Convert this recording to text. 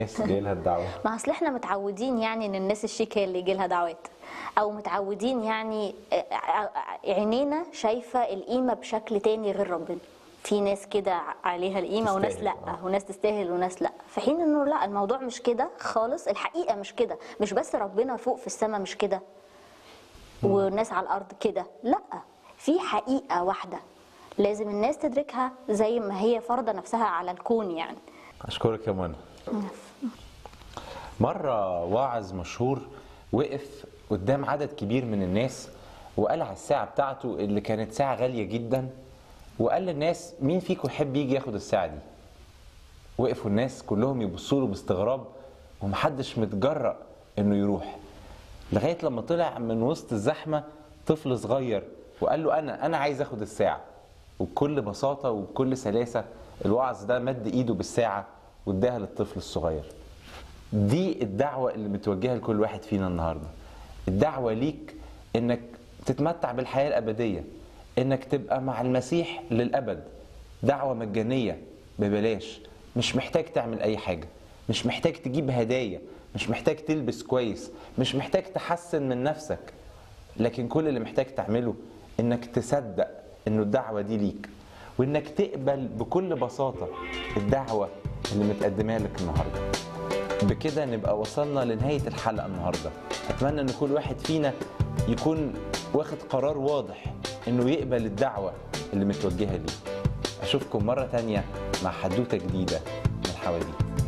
الناس جاي لها الدعوه ما اصل احنا متعودين يعني ان الناس الشيك هي اللي يجي لها دعوات او متعودين يعني آه، آه، عينينا شايفه القيمه بشكل تاني غير ربنا في ناس كده عليها القيمه وناس تستاهل، لا آه. وناس تستاهل وناس لا في حين انه لا الموضوع مش كده خالص الحقيقه مش كده مش بس ربنا فوق في السماء مش كده والناس على الارض كده لا في حقيقه واحده لازم الناس تدركها زي ما هي فرضه نفسها على الكون يعني اشكرك يا منى مره واعظ مشهور وقف قدام عدد كبير من الناس وقال على الساعه بتاعته اللي كانت ساعه غاليه جدا وقال للناس مين فيكم يحب يجي ياخد الساعه دي وقفوا الناس كلهم يبصوا له باستغراب ومحدش متجرأ انه يروح لغايه لما طلع من وسط الزحمه طفل صغير وقال له انا انا عايز اخد الساعه وبكل بساطه وبكل سلاسه الوعظ ده مد ايده بالساعه واداها للطفل الصغير دي الدعوه اللي متوجهه لكل واحد فينا النهارده الدعوه ليك انك تتمتع بالحياه الابديه انك تبقى مع المسيح للابد دعوه مجانيه ببلاش مش محتاج تعمل اي حاجه مش محتاج تجيب هدايا مش محتاج تلبس كويس مش محتاج تحسن من نفسك لكن كل اللي محتاج تعمله انك تصدق انه الدعوه دي ليك وانك تقبل بكل بساطه الدعوه اللي متقدمه لك النهارده بكده نبقى وصلنا لنهاية الحلقة النهاردة أتمنى أن كل واحد فينا يكون واخد قرار واضح أنه يقبل الدعوة اللي متوجهة ليه أشوفكم مرة تانية مع حدوتة جديدة من حواديت